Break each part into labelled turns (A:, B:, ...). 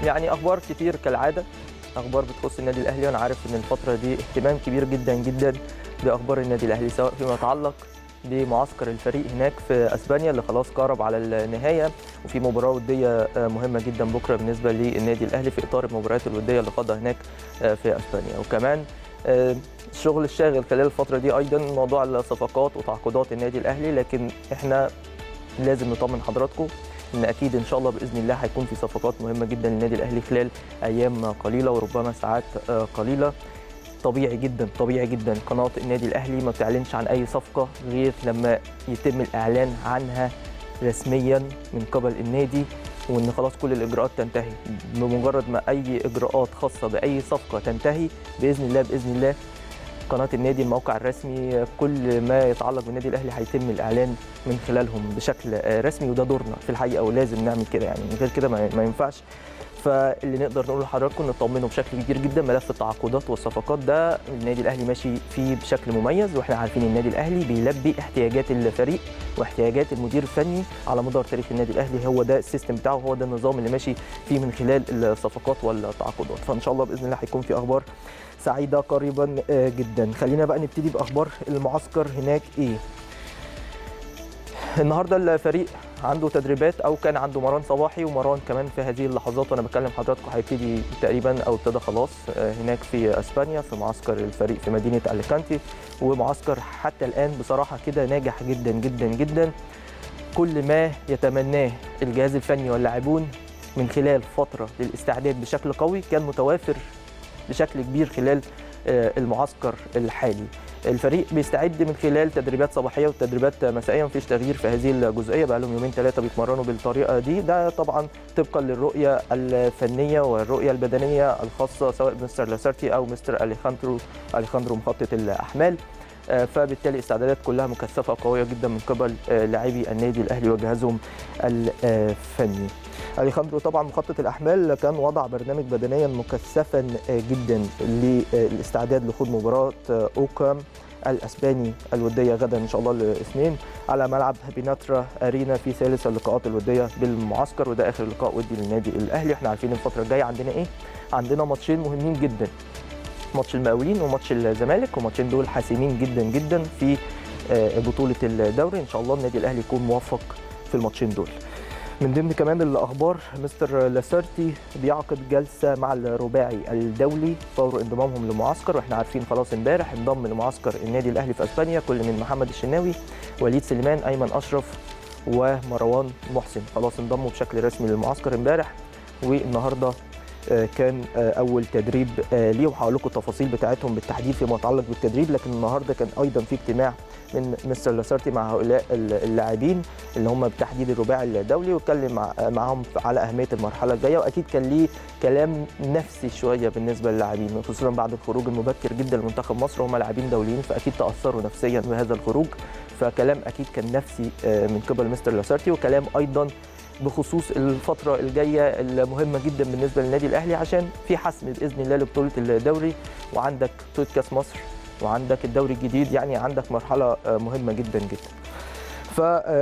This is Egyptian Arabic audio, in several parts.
A: يعني اخبار كتير كالعاده اخبار بتخص النادي الاهلي وانا عارف ان الفتره دي اهتمام كبير جدا جدا باخبار النادي الاهلي سواء فيما يتعلق بمعسكر الفريق هناك في اسبانيا اللي خلاص قارب على النهايه وفي مباراه وديه مهمه جدا بكره بالنسبه للنادي الاهلي في اطار المباريات الوديه اللي خاضها هناك في اسبانيا وكمان الشغل الشاغل خلال الفتره دي ايضا موضوع الصفقات وتعاقدات النادي الاهلي لكن احنا لازم نطمن حضراتكم ان اكيد ان شاء الله باذن الله هيكون في صفقات مهمه جدا للنادي الاهلي خلال ايام قليله وربما ساعات قليله طبيعي جدا طبيعي جدا قناه النادي الاهلي ما بتعلنش عن اي صفقه غير لما يتم الاعلان عنها رسميا من قبل النادي وان خلاص كل الاجراءات تنتهي بمجرد ما اي اجراءات خاصه باي صفقه تنتهي باذن الله باذن الله قناه النادي الموقع الرسمي كل ما يتعلق بالنادي الاهلي هيتم الاعلان من خلالهم بشكل رسمي وده دورنا في الحقيقه ولازم نعمل كده يعني من غير كده ما ينفعش فاللي نقدر نقول لحضراتكم نطمنه بشكل كبير جدا ملف التعاقدات والصفقات ده النادي الاهلي ماشي فيه بشكل مميز واحنا عارفين النادي الاهلي بيلبي احتياجات الفريق واحتياجات المدير الفني على مدار تاريخ النادي الاهلي هو ده السيستم بتاعه هو ده النظام اللي ماشي فيه من خلال الصفقات والتعاقدات فان شاء الله باذن الله هيكون في اخبار سعيده قريبا جدا خلينا بقى نبتدي باخبار المعسكر هناك ايه النهارده الفريق عنده تدريبات او كان عنده مران صباحي ومران كمان في هذه اللحظات وانا بكلم حضراتكم هيبتدي تقريبا او ابتدى خلاص هناك في اسبانيا في معسكر الفريق في مدينه اليكانتي ومعسكر حتى الان بصراحه كده ناجح جدا جدا جدا كل ما يتمناه الجهاز الفني واللاعبون من خلال فتره للاستعداد بشكل قوي كان متوافر بشكل كبير خلال المعسكر الحالي الفريق بيستعد من خلال تدريبات صباحيه وتدريبات مسائيه مفيش تغيير في هذه الجزئيه بقى لهم يومين ثلاثه بيتمرنوا بالطريقه دي ده طبعا طبقا للرؤيه الفنيه والرؤيه البدنيه الخاصه سواء مستر لاسارتي او مستر اليخاندرو اليخاندرو مخطط الاحمال فبالتالي استعدادات كلها مكثفه وقويه جدا من قبل لاعبي النادي الاهلي وجهازهم الفني. اليخاندرو طبعا مخطط الاحمال كان وضع برنامج بدنيا مكثفا جدا للاستعداد لخوض مباراه اوكام الاسباني الوديه غدا ان شاء الله الاثنين على ملعب بيناترا ارينا في ثالث اللقاءات الوديه بالمعسكر وده اخر لقاء ودي للنادي الاهلي احنا عارفين الفتره الجايه عندنا ايه عندنا ماتشين مهمين جدا ماتش المقاولين وماتش الزمالك وماتشين دول حاسمين جدا جدا في بطوله الدوري ان شاء الله النادي الاهلي يكون موفق في الماتشين دول من ضمن كمان الاخبار مستر لاسارتي بيعقد جلسه مع الرباعي الدولي فور انضمامهم للمعسكر واحنا عارفين خلاص امبارح انضم لمعسكر النادي الاهلي في اسبانيا كل من محمد الشناوي وليد سليمان ايمن اشرف ومروان محسن خلاص انضموا بشكل رسمي للمعسكر امبارح والنهارده كان اول تدريب ليه وهقول لكم التفاصيل بتاعتهم بالتحديد فيما يتعلق بالتدريب لكن النهارده كان ايضا في اجتماع من مستر لاسارتي مع هؤلاء اللاعبين اللي هم بالتحديد الرباعي الدولي واتكلم معاهم على اهميه المرحله الجايه واكيد كان ليه كلام نفسي شويه بالنسبه للاعبين خصوصا بعد الخروج المبكر جدا لمنتخب مصر هم لاعبين دوليين فاكيد تاثروا نفسيا بهذا الخروج فكلام اكيد كان نفسي من قبل مستر لاسارتي وكلام ايضا بخصوص الفترة الجاية المهمة جدا بالنسبة للنادي الأهلي عشان في حسم بإذن الله لبطولة الدوري وعندك بطولة كأس مصر وعندك الدوري الجديد يعني عندك مرحلة مهمة جدا جدا. ف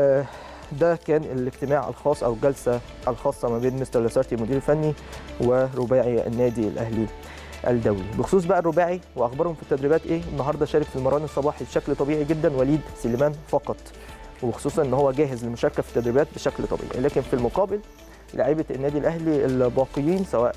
A: ده كان الاجتماع الخاص او الجلسه الخاصه ما بين مستر لاسارتي المدير الفني ورباعي النادي الاهلي الدولي بخصوص بقى الرباعي واخبارهم في التدريبات ايه النهارده شارك في المران الصباحي بشكل طبيعي جدا وليد سليمان فقط وخصوصا ان هو جاهز للمشاركه في التدريبات بشكل طبيعي لكن في المقابل لعيبه النادي الاهلي الباقيين سواء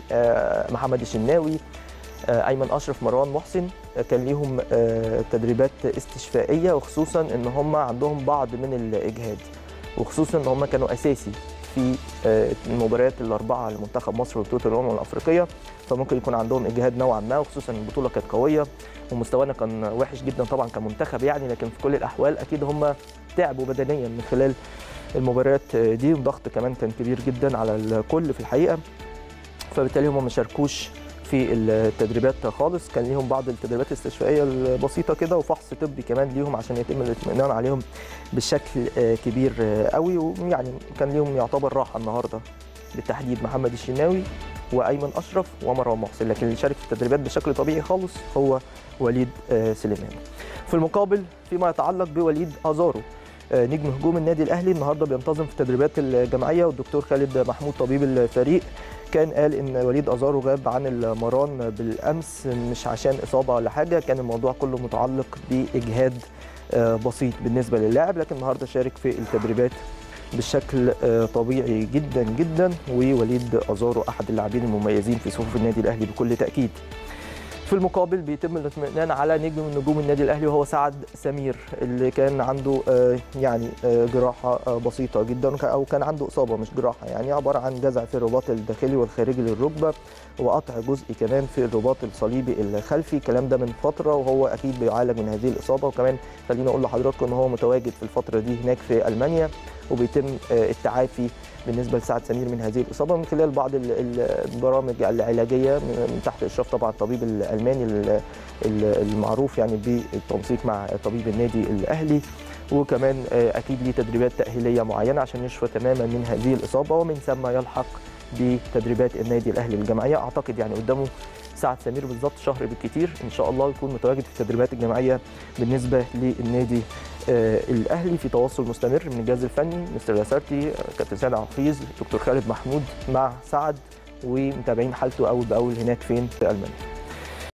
A: محمد الشناوي ايمن اشرف مروان محسن كان ليهم تدريبات استشفائيه وخصوصا ان هم عندهم بعض من الاجهاد وخصوصا ان هم كانوا اساسي في المباريات الاربعه لمنتخب مصر وبطوله الامم الافريقيه فممكن يكون عندهم اجهاد نوعا ما وخصوصا البطوله كانت قويه ومستوانا كان وحش جدا طبعا كمنتخب يعني لكن في كل الاحوال اكيد هم تعبوا بدنيا من خلال المباريات دي وضغط كمان كان كبير جدا على الكل في الحقيقه فبالتالي هم ما شاركوش في التدريبات خالص كان ليهم بعض التدريبات الاستشفائيه البسيطه كده وفحص طبي كمان ليهم عشان يتم الاطمئنان عليهم بشكل كبير قوي ويعني كان ليهم يعتبر راحه النهارده بالتحديد محمد الشناوي وايمن اشرف ومروان محسن لكن اللي شارك في التدريبات بشكل طبيعي خالص هو وليد سليمان في المقابل فيما يتعلق بوليد ازارو نجم هجوم النادي الاهلي النهارده بينتظم في التدريبات الجماعيه والدكتور خالد محمود طبيب الفريق كان قال ان وليد ازارو غاب عن المران بالامس مش عشان اصابه ولا حاجه كان الموضوع كله متعلق باجهاد بسيط بالنسبه للاعب لكن النهارده شارك في التدريبات بشكل طبيعي جدا جدا ووليد ازارو احد اللاعبين المميزين في صفوف النادي الاهلي بكل تاكيد في المقابل بيتم الاطمئنان على نجم من نجوم النادي الاهلي وهو سعد سمير اللي كان عنده يعني جراحه بسيطه جدا او كان عنده اصابه مش جراحه يعني عباره عن جزع في الرباط الداخلي والخارجي للركبه وقطع جزء كمان في الرباط الصليبي الخلفي الكلام ده من فتره وهو اكيد بيعالج من هذه الاصابه وكمان خليني اقول لحضراتكم ان هو متواجد في الفتره دي هناك في المانيا وبيتم التعافي بالنسبه لسعد سمير من هذه الاصابه من خلال بعض البرامج العلاجيه من تحت اشراف طبعا الطبيب الالماني المعروف يعني بالتنسيق مع طبيب النادي الاهلي وكمان اكيد ليه تدريبات تاهيليه معينه عشان يشفى تماما من هذه الاصابه ومن ثم يلحق بتدريبات النادي الاهلي الجماعيه اعتقد يعني قدامه سعد سمير بالظبط شهر بالكثير ان شاء الله يكون متواجد في التدريبات الجماعيه بالنسبه للنادي آه الاهلي في تواصل مستمر من الجهاز الفني مستر لاسارتي كابتن سيد حفيظ دكتور خالد محمود مع سعد ومتابعين حالته اول باول هناك فين في المانيا